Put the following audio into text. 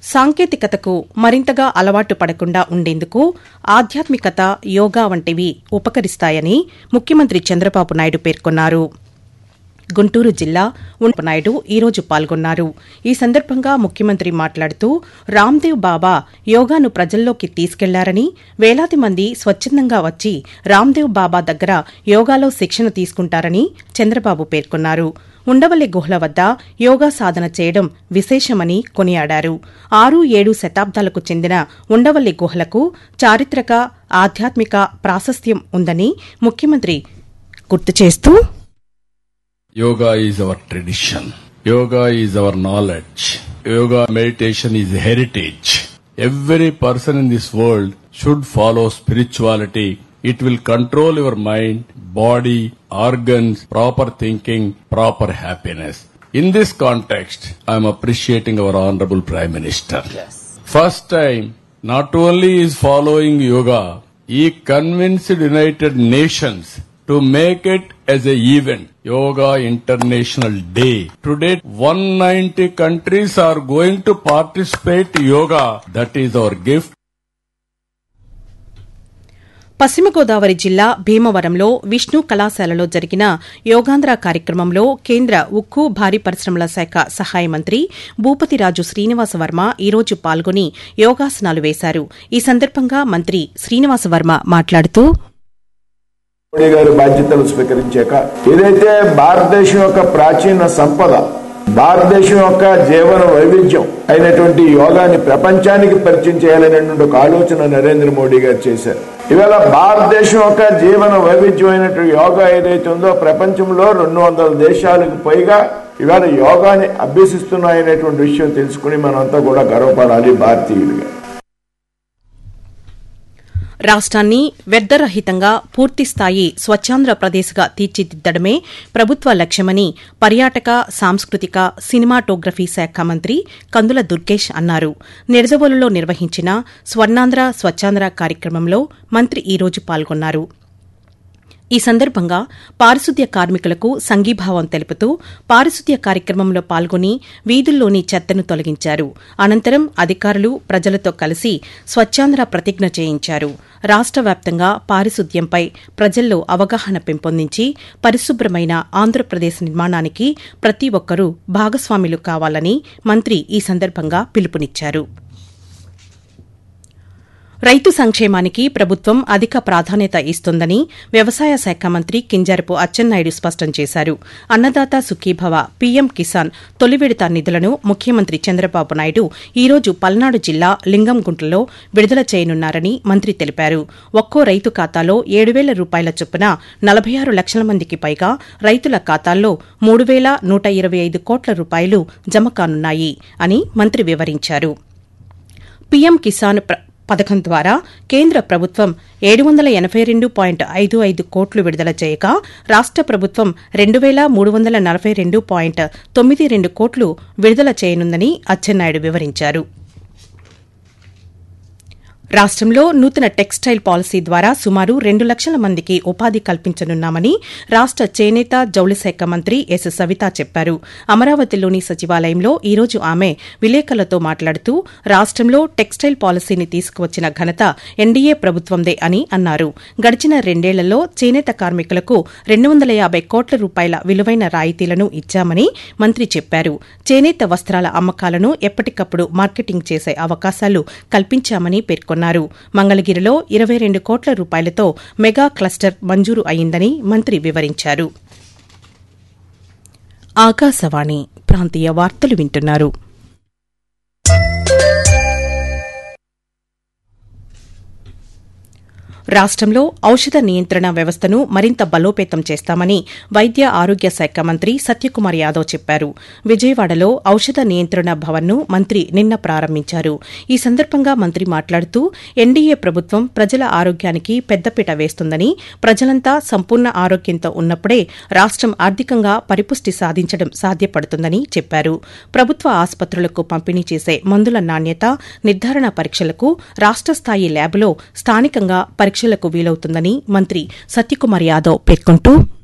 సాంకేతికతకు మరింతగా అలవాటు పడకుండా ఉండేందుకు ఆధ్యాత్మికత యోగా వంటివి ఉపకరిస్తాయని ముఖ్యమంత్రి చంద్రబాబు నాయుడు పేర్కొన్నారు గుంటూరు జిల్లా నాయుడు ఈరోజు పాల్గొన్నారు ఈ సందర్భంగా ముఖ్యమంత్రి మాట్లాడుతూ రామ్దేవ్ బాబా యోగాను ప్రజల్లోకి తీసుకెళ్లారని వేలాది మంది స్వచ్ఛందంగా వచ్చి రామ్దేవ్ బాబా దగ్గర యోగాలో శిక్షణ తీసుకుంటారని చంద్రబాబు పేర్కొన్నారు ఉండవల్లి గుహల వద్ద యోగా సాధన చేయడం విశేషమని కొనియాడారు ఆరు ఏడు శతాబ్దాలకు చెందిన ఉండవల్లి గుహలకు చారిత్రక ఆధ్యాత్మిక ప్రాశస్త్యం ఉందని ముఖ్యమంత్రి గుర్తు చేస్తూ Yoga is our tradition. Yoga is our knowledge. Yoga meditation is heritage. Every person in this world should follow spirituality. It will control your mind, body, organs, proper thinking, proper happiness. In this context, I am appreciating our Honorable Prime Minister. First time, not only is following yoga, he convinced United Nations to make it as a event. Yoga International Day. Today, 190 countries are going to participate yoga. That is our gift. పశ్చిమ గోదావరి జిల్లా భీమవరంలో విష్ణు కళాశాలలో జరిగిన యోగాంధ్ర కార్యక్రమంలో కేంద్ర ఉక్కు భారీ పరిశ్రమల శాఖ సహాయ మంత్రి భూపతిరాజు శ్రీనివాస వర్మ ఈరోజు పాల్గొని యోగాసనాలు వేశారు ఈ సందర్భంగా మంత్రి శ్రీనివాస వర్మ మాట్లాడుతూ మోడీ గారు బాధ్యతలు స్వీకరించాక ఏదైతే భారతదేశం యొక్క ప్రాచీన సంపద భారతదేశం యొక్క జీవన వైవిధ్యం అయినటువంటి యోగాని ప్రపంచానికి పరిచయం చేయాలనేటువంటి ఒక ఆలోచన నరేంద్ర మోడీ గారు చేశారు ఇవాళ భారతదేశం యొక్క జీవన వైవిధ్యం అయినటువంటి యోగా ఏదైతే ఉందో ప్రపంచంలో రెండు వందల దేశాలకు పైగా ఇవాళ యోగాని అభ్యసిస్తున్నాయనేటువంటి విషయం తెలుసుకుని మనంతా కూడా గర్వపడాలి భారతీయులుగా రాష్ట్రాన్ని వ్యర్థరహితంగా పూర్తిస్థాయి స్వచ్ఛాంధ్ర ప్రదేశ్గా తీర్చిదిద్దడమే ప్రభుత్వ లక్ష్యమని పర్యాటక సాంస్కృతిక సినిమాటోగ్రఫీ శాఖ మంత్రి కందుల దుర్గేష్ అన్నారు నిడదవోలులో నిర్వహించిన స్వర్ణాంధ్ర స్వచ్ఛాంధ్ర కార్యక్రమంలో మంత్రి ఈరోజు పాల్గొన్నారు ఈ సందర్భంగా పారిశుద్ధ్య కార్మికులకు సంఘీభావం తెలుపుతూ పారిశుద్ధ్య కార్యక్రమంలో పాల్గొని వీధుల్లోని చెత్తను తొలగించారు అనంతరం అధికారులు ప్రజలతో కలిసి స్వచ్ఛాంధ్ర ప్రతిజ్ఞ చేయించారు రాష్ట వ్యాప్తంగా పారిశుద్ధ్యంపై ప్రజల్లో అవగాహన పెంపొందించి పరిశుభ్రమైన ఆంధ్రప్రదేశ్ నిర్మాణానికి ప్రతి ఒక్కరూ భాగస్వాములు కావాలని మంత్రి ఈ సందర్భంగా పిలుపునిచ్చారు రైతు సంక్షేమానికి ప్రభుత్వం అధిక ప్రాధాన్యత ఇస్తోందని వ్యవసాయ శాఖ మంత్రి కింజరపు అచ్చెన్నాయుడు స్పష్టం చేశారు అన్నదాత సుఖీభవ పీఎం కిసాన్ తొలి విడత నిధులను ముఖ్యమంత్రి చంద్రబాబు నాయుడు ఈ రోజు పల్నాడు జిల్లా లింగంగుంటలో విడుదల చేయనున్నారని మంత్రి తెలిపారు ఒక్కో రైతు ఖాతాలో ఏడు వేల రూపాయల చొప్పున నలభై ఆరు లక్షల మందికి పైగా రైతుల ఖాతాల్లో మూడు వేల నూట ఇరవై ఐదు కోట్ల రూపాయలు జమ కానున్నాయి అని మంత్రి వివరించారు పీఎం కిసాన్ పథకం ద్వారా కేంద్ర ప్రభుత్వం ఏడు వందల ఎనబై రెండు పాయింట్ ఐదు ఐదు కోట్లు విడుదల చేయగా రాష్ట ప్రభుత్వం రెండు వేల మూడు వందల నలభై రెండు పాయింట్ తొమ్మిది రెండు కోట్లు విడుదల చేయనుందని అచ్చెన్నాయుడు వివరించారు రాష్టంలో నూతన టెక్స్టైల్ పాలసీ ద్వారా సుమారు రెండు లక్షల మందికి ఉపాధి కల్పించనున్నామని రాష్ట చేనేత జౌళి శాఖ మంత్రి ఎస్ సవిత చెప్పారు అమరావతిలోని సచివాలయంలో ఈ రోజు ఆమె విలేకరులతో మాట్లాడుతూ రాష్టంలో టెక్స్టైల్ పాలసీని తీసుకువచ్చిన ఘనత ఎన్డీఏ ప్రభుత్వందే అని అన్నారు గడిచిన రెండేళ్లలో చేనేత కార్మికులకు రెండు వందల యాబై కోట్ల రూపాయల విలువైన రాయితీలను ఇచ్చామని మంత్రి చెప్పారు చేనేత వస్త్రాల అమ్మకాలను ఎప్పటికప్పుడు మార్కెటింగ్ చేసే అవకాశాలు కల్పించామని పేర్కొన్నారు మంగళగిరిలో ఇరవై రెండు కోట్ల రూపాయలతో మెగా క్లస్టర్ మంజూరు అయిందని మంత్రి వివరించారు ఆకాశవాణి ప్రాంతీయ వార్తలు వింటున్నారు రాష్టంలో ఔషధ నియంత్రణ వ్యవస్థను మరింత బలోపేతం చేస్తామని వైద్య ఆరోగ్య శాఖ మంత్రి సత్యకుమార్ యాదవ్ చెప్పారు విజయవాడలో ఔషధ నియంత్రణ భవన్ను మంత్రి నిన్న ప్రారంభించారు ఈ సందర్భంగా మంత్రి మాట్లాడుతూ ఎన్డీఏ ప్రభుత్వం ప్రజల ఆరోగ్యానికి పెద్దపీట వేస్తుందని ప్రజలంతా సంపూర్ణ ఆరోగ్యంతో ఉన్నప్పుడే రాష్టం ఆర్థికంగా పరిపుష్టి సాధించడం సాధ్యపడుతుందని చెప్పారు ప్రభుత్వ ఆసుపత్రులకు పంపిణీ చేసే మందుల నాణ్యత నిర్ధారణ పరీక్షలకు రాష్ట స్థాయి ల్యాబ్లో స్థానికంగా పరీక్షలకు వీలవుతుందని మంత్రి సత్యకుమార్ యాదవ్ పేర్కొంటూ